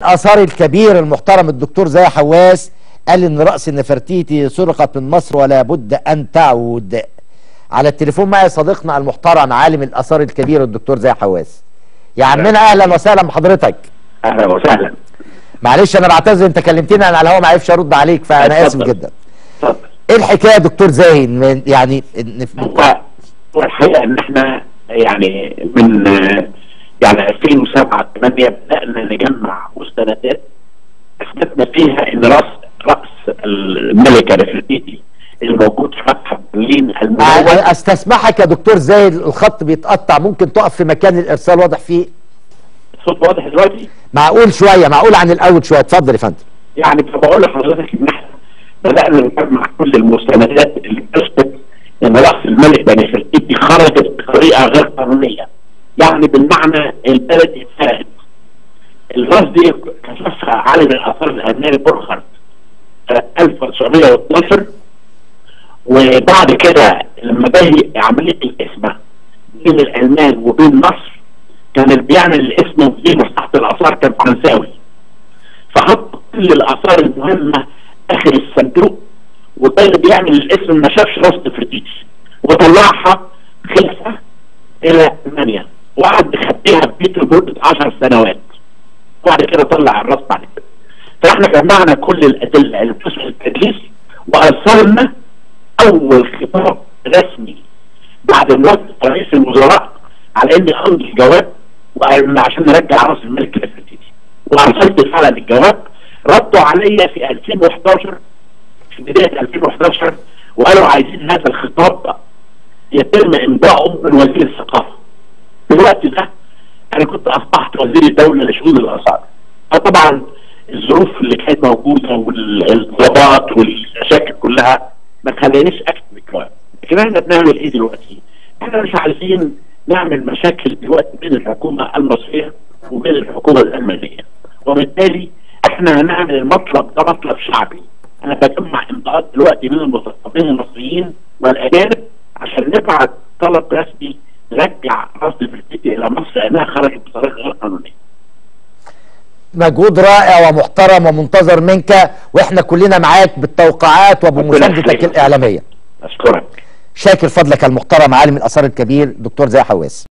الاثار الكبير المحترم الدكتور زاهي حواس قال ان راس النفرتيتي سرقت من مصر ولا بد ان تعود على التليفون معي صديقنا المحترم عالم الاثار الكبير الدكتور زاهي حواس يا عمنا اهلا وسهلا بحضرتك اهلا وسهلا معلش انا بعتذر انت كلمتني انا على الهواء ما عرفش ارد عليك فانا اسف اتفضل. جدا اتفضل ايه الحكايه يا دكتور زاهي من- يعني إن- هو هو الحقيقه ان احنا يعني من آه، يعني 2007 8 بدانا نجمع مستندات اثبتنا فيها ان راس راس الملكه نفرتيتي الموجود في متحف برلين الملون أ- استسمحك يا دكتور زاهي الخط بيتقطع ممكن تقف في مكان الارسال واضح فيه الصوت واضح دلوقتي معقول شويه معقول عن الاول شويه اتفضل يا فندم يعني فبقول لحضرتك ان احنا بدانا نجمع كل المستندات اللي بتثبت ان راس الملك نفرتيتي خرجت بطريقه غير قانونيه يعني بالمعنى البلد اتسرقت الراس دي كشفها عالم الاثار الالماني بورخارد سنه 1912 وبعد كده لما جه عمليه القسمه بين الالمان وبين مصر كان اللي بيعمل الاسم في مصلحه الاثار كان فرنساوي فحط كل الاثار المهمه اخر الصندوق وده اللي بيعمل الاسم ما شافش راس نفرتيتي وطلعها خلفه الى المانيا وقعد يخبيها في بيته لمده 10 سنوات وبعد كده طلع الراس بعد كده فاحنا جمعنا كل الادله اللي بتثبت التدليس وارسلنا اول خطاب رسمي بعد موافقه رئيس الوزراء على اني امضي جواب وقال- عشان نرجع راس الملك نفرتيتي وارسلت فعلا الجواب ردوا عليا في 2011 في بدايه 2011 وقالوا عايزين هذا الخطاب يتم امضاؤه من وزير الثقافه في الوقت ده انا كنت اصبحت وزير الدوله لشؤون الاثار فطبعا الظروف اللي كانت موجوده والضباط والمشاكل كلها ما خلانيش اكتب الجواب لكن احنا بنعمل ايه دلوقتي؟ احنا مش عايزين نعمل مشاكل دلوقتي بين الحكومه المصريه وبين الحكومه الالمانيه وبالتالي احنا هنعمل المطلب ده مطلب شعبي انا بجمع امضاءات دلوقتي من المثقفين المصريين والاجانب عشان نبعت طلب رسمي نرجع راس نفرتيتي الى مصر لانها خرجت بطريقه غير قانونيه مجهود رائع ومحترم ومنتظر منك واحنا كلنا معاك بالتوقعات وبمساندتك يخليك. الاعلاميه اشكرك شاكر فضلك المحترم عالم الاثار الكبير دكتور زاهي حواس